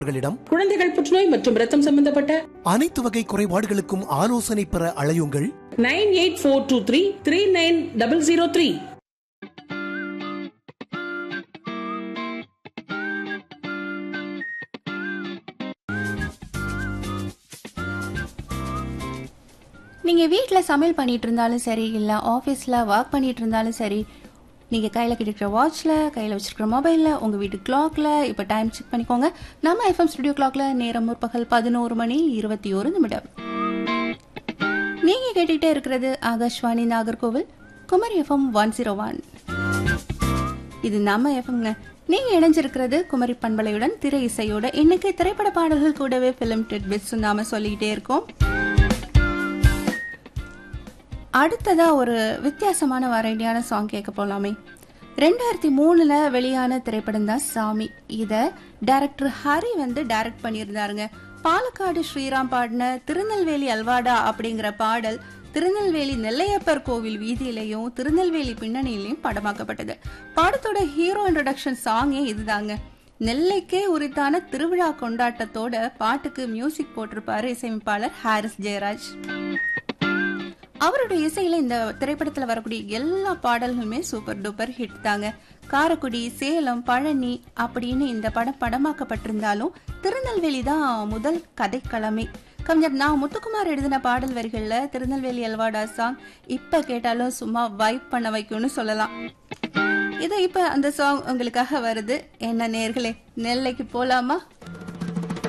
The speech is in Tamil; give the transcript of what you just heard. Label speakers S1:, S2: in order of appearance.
S1: களிடம்
S2: குழந்தைகள் புற்றுநோய் மற்றும் ரத்தம் சம்பந்தப்பட்ட
S1: அனைத்து வகை குறைபாடுகளுக்கும் ஆலோசனை பெற அழையுங்கள்
S2: nine eight four two three three nine double zero three
S3: நீங்கள் வீட்டில் சமையல் பண்ணிட்டு இருந்தாலும் சரி இல்லை ஆஃபீஸில் ஒர்க் பண்ணிட்டு இருந்தாலும் சரி நீங்கள் கையில் கிடைக்கிற வாட்ச்சில் கையில் வச்சிருக்கிற மொபைலில் உங்கள் வீட்டு கிளாக்ல இப்போ டைம் செக் பண்ணிக்கோங்க நம்ம எஃப்எம் ஸ்டுடியோ கிளாக்ல நேரம் முற்பகல் பதினோரு மணி இருபத்தி ஒரு நிமிடம் நீங்கள் கேட்டுக்கிட்டே இருக்கிறது Akashvani Nagercoil Kumari FM one zero one இது நம்ம எஃப்எம்ங்க நீங்க இணைஞ்சிருக்கிறது குமரி பண்பலையுடன் திரை இசையோட இன்னைக்கு திரைப்பட பாடல்கள் கூடவே பிலிம் டெட்பிட்ஸ் நாம சொல்லிக்கிட்டே இருக்கோம் அடுத்ததா ஒரு வித்தியாசமான வெரைட்டியான சாங் கேட்க போலாமே ரெண்டாயிரத்தி மூணுல வெளியான திரைப்படம் தான் சாமி இத டைரக்டர் ஹரி வந்து டைரக்ட் பண்ணியிருந்தாருங்க பாலக்காடு ஸ்ரீராம் பாடின திருநெல்வேலி அல்வாடா அப்படிங்கிற பாடல் திருநெல்வேலி நெல்லையப்பர் கோவில் வீதியிலையும் திருநெல்வேலி பின்னணியிலையும் படமாக்கப்பட்டது படத்தோட ஹீரோ இன்ட்ரடக்ஷன் சாங்கே இதுதாங்க நெல்லைக்கே உரித்தான திருவிழா கொண்டாட்டத்தோட பாட்டுக்கு மியூசிக் போட்டிருப்பாரு இசையமைப்பாளர் ஹாரிஸ் ஜெயராஜ் அவருடைய இசையில இந்த திரைப்படத்துல வரக்கூடிய எல்லா பாடல்களுமே சூப்பர் டூப்பர் ஹிட் தாங்க காரக்குடி சேலம் பழனி அப்படின்னு இந்த படம் படமாக்கப்பட்டிருந்தாலும் திருநெல்வேலி தான் முதல் கதைக்களமே கவிஞர் நான் முத்துக்குமார் எழுதின பாடல் வரிகள்ல திருநெல்வேலி அல்வாடா சாங் இப்ப கேட்டாலும் சும்மா வைப் பண்ண வைக்கும்னு சொல்லலாம் இது இப்ப அந்த சாங் உங்களுக்காக வருது என்ன நேர்களே நெல்லைக்கு போலாமா